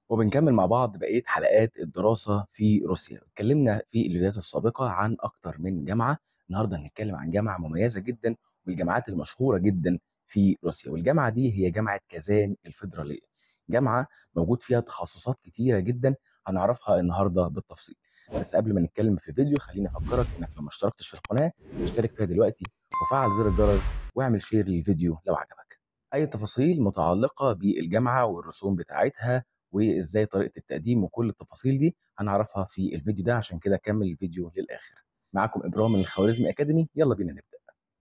وبنكمل مع بعض بقية حلقات الدراسة في روسيا. اتكلمنا في الفيديوهات السابقة عن أكتر من جامعة، النهارده هنتكلم عن جامعة مميزة جدًا من الجامعات المشهورة جدًا في روسيا، والجامعة دي هي جامعة كازان الفيدرالية. جامعة موجود فيها تخصصات كتيرة جدًا هنعرفها النهارده بالتفصيل. بس قبل ما نتكلم في الفيديو خليني أفكرك إنك لو ما اشتركتش في القناة اشترك فيها دلوقتي وفعل زر الجرس واعمل شير للفيديو لو عجبك. أي تفاصيل متعلقة بالجامعة والرسوم بتاعتها وإزاي طريقة التقديم وكل التفاصيل دي هنعرفها في الفيديو ده عشان كده كمل الفيديو للآخر. معاكم إبراهيم من الخوارزمي أكاديمي يلا بينا نبدأ.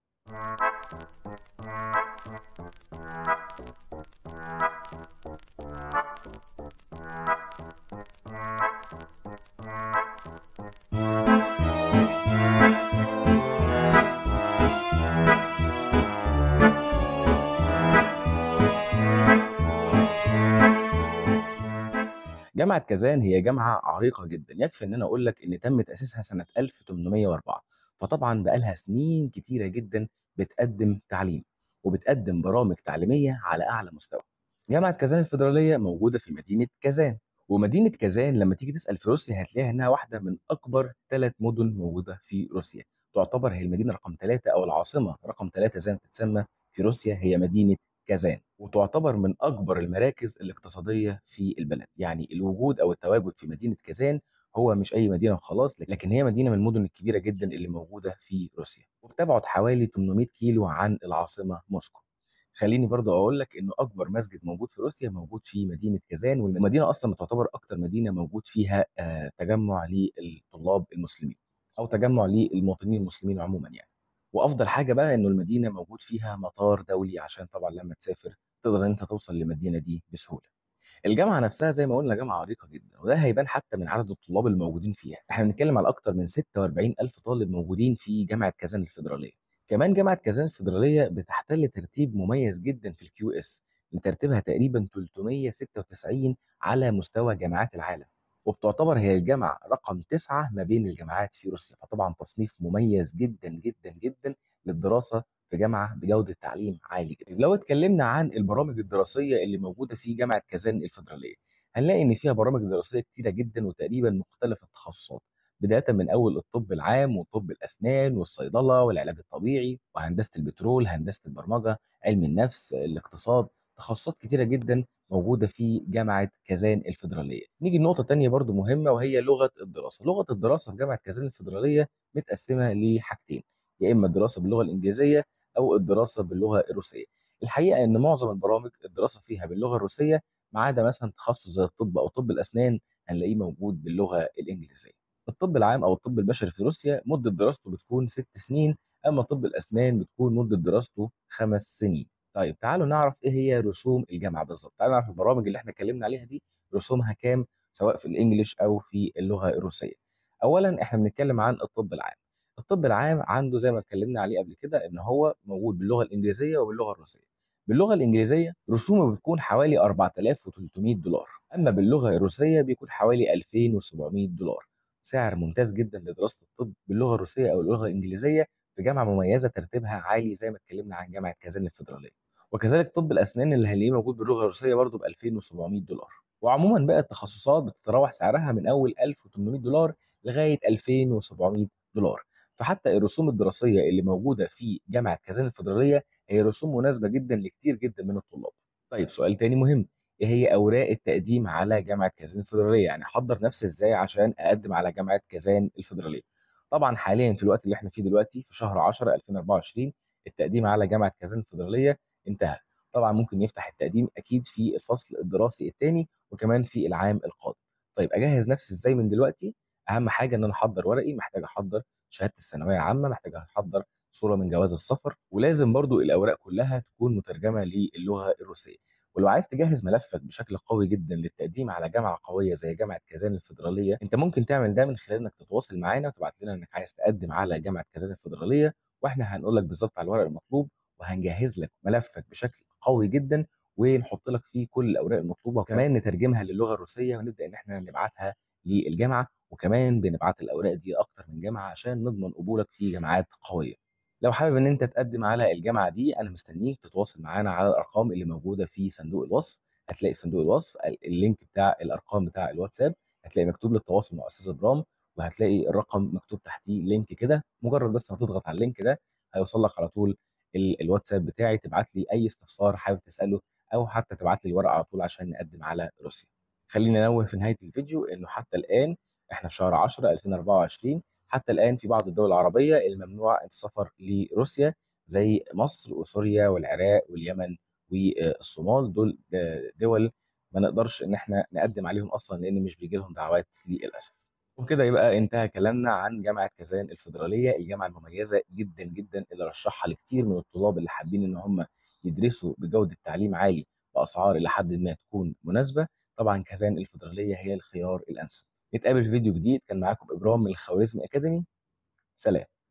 جامعة كازان هي جامعة عريقة جدًا، يكفي إن أنا أقول لك إن تم تأسيسها سنة 1804 فطبعًا بقى لها سنين كتيرة جدًا بتقدم تعليم، وبتقدم برامج تعليمية على أعلى مستوى. جامعة كازان الفيدرالية موجودة في مدينة كازان، ومدينة كازان لما تيجي تسأل في روسيا هتلاقيها إنها واحدة من أكبر 3 مدن موجودة في روسيا، تعتبر هي المدينة رقم 3 أو العاصمة رقم 3 زي ما بتتسمى في روسيا هي مدينة كازان، وتعتبر من أكبر المراكز الاقتصادية في البلد، يعني الوجود أو التواجد في مدينة كازان هو مش أي مدينة وخلاص، لكن هي مدينة من المدن الكبيرة جدًا اللي موجودة في روسيا، وبتبعد حوالي 800 كيلو عن العاصمة موسكو. خلّيني برضه أقول لك إنه أكبر مسجد موجود في روسيا موجود في مدينة كازان، والمدينة أصلًا بتعتبر أكتر مدينة موجود فيها آآ تجمُّع للطلاب المسلمين، أو تجمُّع للمواطنين المسلمين عمومًا يعني. وأفضل حاجة بقى إنه المدينة موجود فيها مطار دولي عشان طبعًا لمّا تسافر تقدر إن أنت توصل للمدينة دي بسهولة. الجامعة نفسها زي ما قُلنا جامعة عريقة جدًا، وده هيبان حتى من عدد الطلاب الموجودين فيها، إحنا بنتكلم على أكتر من 46,000 طالب موجودين في جامعة كازان الفيدرالية. كمان جامعة كازان الفيدرالية بتحتل ترتيب مميز جدًا في الQS لترتيبها تقريبًا 396 على مستوى جامعات العالم، وبتعتبر هي الجامعة رقم 9 ما بين الجامعات في روسيا، فطبعًا تصنيف مميز جدًا، جدًا، جدًا للدراسة في جامعة بجودة تعليم عالي جدًا. لو اتكلمنا عن البرامج الدراسية اللي موجودة في جامعة كازان الفيدرالية، هنلاقي إن فيها برامج دراسية كتيرة جدًا وتقريبًا مختلف التخصصات، بدايةً من أول الطب العام وطب الأسنان والصيدلة والعلاج الطبيعي وهندسة البترول، هندسة البرمجة، علم النفس، الاقتصاد، تخصصات كتيرة جدًا موجودة في جامعة كازان الفيدرالية. نيجي لنقطة تانية برضه مهمة وهي لغة الدراسة، لغة الدراسة في جامعة كازان الفيدرالية متقسمة لحاجتين، يا إما الدراسة باللغة الإنجليزية أو الدراسة باللغة الروسية. الحقيقة إن معظم البرامج الدراسة فيها باللغة الروسية ما عدا مثلًا تخصص زي الطب أو طب الأسنان هنلاقيه موجود باللغة الإنجليزية. الطب العام أو الطب البشري في روسيا مدة دراسته بتكون 6 سنين، أما طب الأسنان بتكون مدة دراسته 5 سنين. طيب تعالوا نعرف إيه هي رسوم الجامعة بالضبط، تعالوا نعرف البرامج اللي إحنا اتكلمنا عليها دي رسومها كام سواء في الإنجليش أو في اللغة الروسية. أولًا إحنا بنتكلم عن الطب العام. الطب العام عنده زي ما اتكلمنا عليه قبل كده إن هو موجود باللغة الإنجليزية وباللغة الروسية. باللغة الإنجليزية رسومه بتكون حوالي 4300 دولار، أما باللغة الروسية بيكون حوالي 2700 دولار. سعر ممتاز جدًا لدراسة الطب باللغة الروسية أو اللغة الإنجليزية في جامعة مميزة ترتيبها عالي زي ما اتكلمنا عن جامعة كازان الفيدرالية. وكذلك طب الأسنان اللي هنلاقيه موجود باللغة الروسية برضه ب2700 دولار. وعمومًا بقى التخصصات بتتراوح سعرها من أول 1800 دولار لغاية 2700 دولار. فحتى الرسوم الدراسية اللي موجودة في جامعة كازان الفيدرالية هي رسوم مناسبة جدًا لكتير جدًا من الطلاب. طيب سؤال تاني مهم، إيه هي أوراق التقديم على جامعة كازان الفيدرالية؟ يعني أحضّر نفسي إزاي عشان أقدّم على جامعة كازان الفيدرالية؟ طبعًا حاليًا في الوقت اللي إحنا فيه دلوقتي في شهر 10 2024 التقديم على جامعة كازان الفيدرالية انتهى. طبعًا ممكن يفتح التقديم أكيد في الفصل الدراسي التاني وكمان في العام القادم. طيب أجهّز نفسي إزاي من دلوقتي؟ أهم حاجة إن أنا أحضّر ورقي، محتاج أحضّر شهادة الثانوية عامة، محتاج أحضّر صورة من جواز السفر، ولازم برضه الأوراق كلها تكون مترجمة للغة الروسية. ولو عايز تجهّز ملفك بشكل قوي جدًا للتقديم على جامعة قوية زي جامعة كازان الفيدرالية، أنت ممكن تعمل ده من خلال إنك تتواصل معانا وتبعت لنا إنك عايز تقدّم على جامعة كازان الفيدرالية، وإحنا هنقول لك بالضبط على الورق المطلوب، وهنجهّز لك ملفك بشكل قوي جدًا، ونحط لك فيه كل الأوراق المطلوبة، وكمان نترجمها للغة الروسية ونبدأ إن إحنا نبعتها للجامعة، وكمان بنبعت الأوراق دي لأكتر من جامعة عشان نضمن قبولك في جامعات قوية. لو حابب إن أنت تقدّم على الجامعة دي أنا مستنيك تتواصل معانا على الأرقام اللي موجودة في صندوق الوصف، هتلاقي في صندوق الوصف ال اللينك بتاع الأرقام بتاع الواتساب، هتلاقي مكتوب للتواصل مع أستاذ إبرام، وهتلاقي الرقم مكتوب تحتيه لينك كده، مجرد بس ما تضغط على اللينك ده هيوصل لك على طول ال الواتساب بتاعي، تبعت لي أي استفسار حابب تسأله، أو حتى تبعت لي الورقة على طول عشان نقدم على روسيا. خلّيني أنوّه في نهاية الفيديو إنه حتى الآن إحنا في شهر 10 2024 حتى الآن في بعض الدول العربية الممنوع السفر لروسيا زي مصر وسوريا والعراق واليمن والصومال، دول د دول ما نقدرش إن إحنا نقدم عليهم أصلًا لإن مش بييجي لهم دعوات للأسف. وبكده يبقى انتهى كلامنا عن جامعة كازان الفيدرالية، الجامعة المميزة جدًا، جدًا اللي أرشحها لكتير من الطلاب اللي حابين إن هم يدرسوا بجودة تعليم عالي بأسعار إلى حدٍ ما تكون مناسبة، طبعًا كازان الفيدرالية هي الخيار الأنسب. نتقابل في فيديو جديد، كان معاكم إبرام من الخوارزمي أكاديمي، سلام.